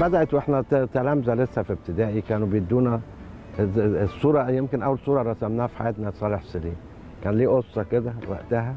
بدات واحنا ت- تلامذه لسه في ابتدائي كانوا بيدونا الز- الصوره يمكن اول صوره رسمناها في حياتنا صالح سليم كان ليه قصه كده وقتها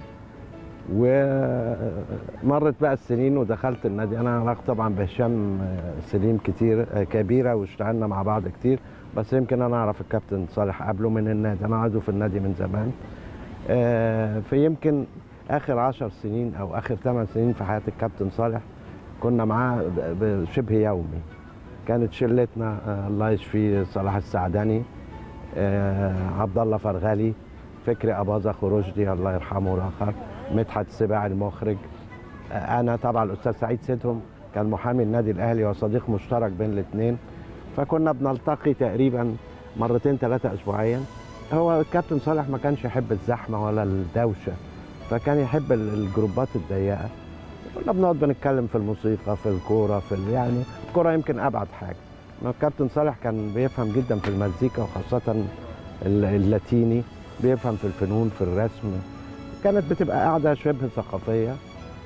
ومرت بقى السنين ودخلت النادي انا علاقه طبعا بهشام سليم كتير كبيره واشتغلنا مع بعض كتير بس يمكن انا اعرف الكابتن صالح قبله من النادي انا عضو في النادي من زمان آه، فيمكن اخر عشر سنين او اخر ثمان سنين في حياه الكابتن صالح كنا معاه ب- بشبه يومي كانت شلتنا آه، الله يشفيه صلاح السعداني آه، عبد الله فرغالي فكري اباظه خروجدي الله يرحمه الاخر مدحت السباعي المخرج آه، انا طبعا الاستاذ سعيد سيدهم كان محامي النادي الاهلي وصديق مشترك بين الاثنين فكنا بنلتقي تقريبا مرتين ثلاثه اسبوعيا هو الكابتن صالح ما كانش يحب الزحمه ولا الدوشه فكان يحب ال- الجروبات الضيقه كنا بنقعد بنتكلم في الموسيقى في الكوره في ال- يعني الكوره يمكن ابعد حاجه ما الكابتن صالح كان بيفهم جدا في المزيكا وخاصه ال- اللاتيني بيفهم في الفنون في الرسم كانت بتبقى قاعده شبه ثقافيه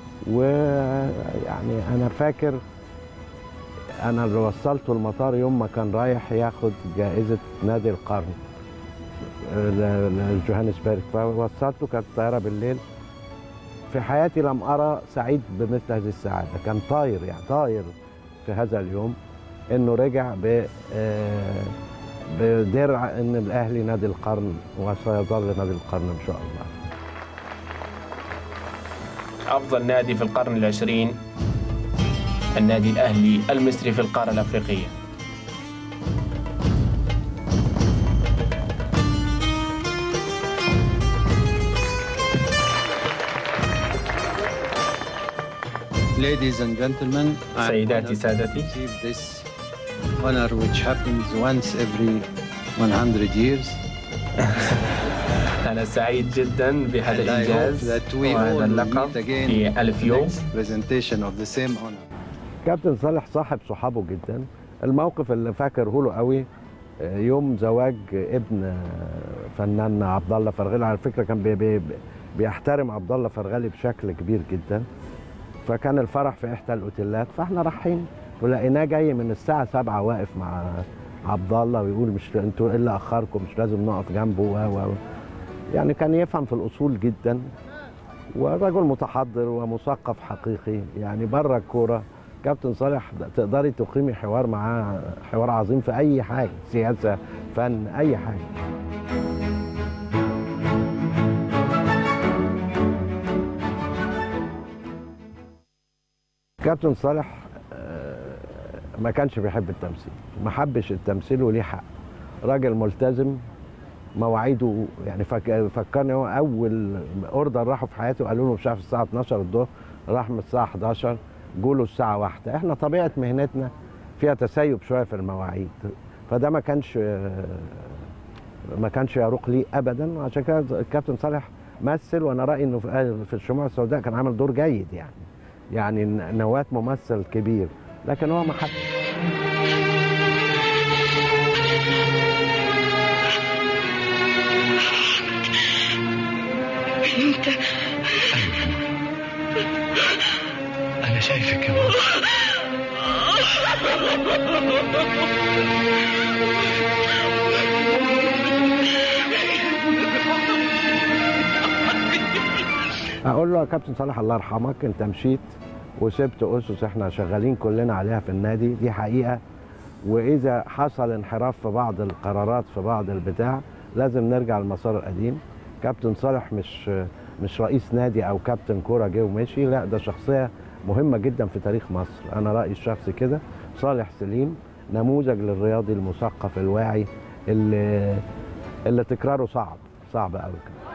ويعني انا فاكر انا اللي وصلته المطار يوم ما كان رايح ياخد جائزه نادي القرن ل- لجوهانسبرج فوصلته كانت الطياره بالليل في حياتي لم ارى سعيد بمثل هذه السعاده كان طاير يعني طاير في هذا اليوم انه رجع ب آه، بدرع ان الاهلي نادي القرن وسيظل نادي القرن ان شاء الله أفضل نادي في القرن العشرين النادي الأهلي المصري في القارة الأفريقية Ladies and gentlemen, I am سيداتي honored to سادتي receive this honor which happens once every 100 years. أنا سعيد جدا بهذا And I hope الإنجاز that we all وهذا will اللقب meet again في ألف in the يوم next presentation of the same honor. كابتن صالح صاحب صحابه جدا الموقف اللي فاكره له قوي آه، يوم زواج ابن آه، فنان عبد الله فرغلي على فكره كان بي بي بيحترم عبد الله فرغلي بشكل كبير جدا فكان الفرح في احدى الاوتيلات فاحنا رايحين ولقيناه جاي من الساعه 7 واقف مع عبد الله ويقول مش انتوا ايه اللي اخركم مش لازم نقف جنبه و و يعني كان يفهم في الاصول جدا ورجل متحضر ومثقف حقيقي يعني بره الكوره كابتن صالح تقدري تقيمي حوار معاه حوار عظيم في اي حاجه سياسه فن اي حاجه كابتن صالح آه، ما كانش بيحب التمثيل ما حبش التمثيل وليه حق راجل ملتزم مواعيده يعني فك... فكرني هو اول اوردر راحوا في حياته قالوا له مش عارف الساعه 12 الظهر راح من الساعه 11 جوله الساعه 1 احنا طبيعه مهنتنا فيها تسيب شويه في المواعيد فده ما كانش ما كانش يروق لي ابدا وعشان كده الكابتن صالح مثل وانا رايي انه في في الشموع السوداء كان عامل دور جيد يعني يعني نواه ممثل كبير لكن هو ما حد انت أنا شايفك يا ماما اقول له يا كابتن صالح الله يرحمك انت مشيت وسبت اسس احنا شغالين كلنا عليها في النادي دي حقيقه واذا حصل انحراف في بعض القرارات في بعض البتاع لازم نرجع للمسار القديم كابتن صالح مش مش رئيس نادي او كابتن كوره جه ومشي لا ده شخصيه مهمه جدا في تاريخ مصر انا رايي الشخصي كده صالح سليم نموذج للرياضي المثقف الواعي اللي اللي تكراره صعب صعب قوي كده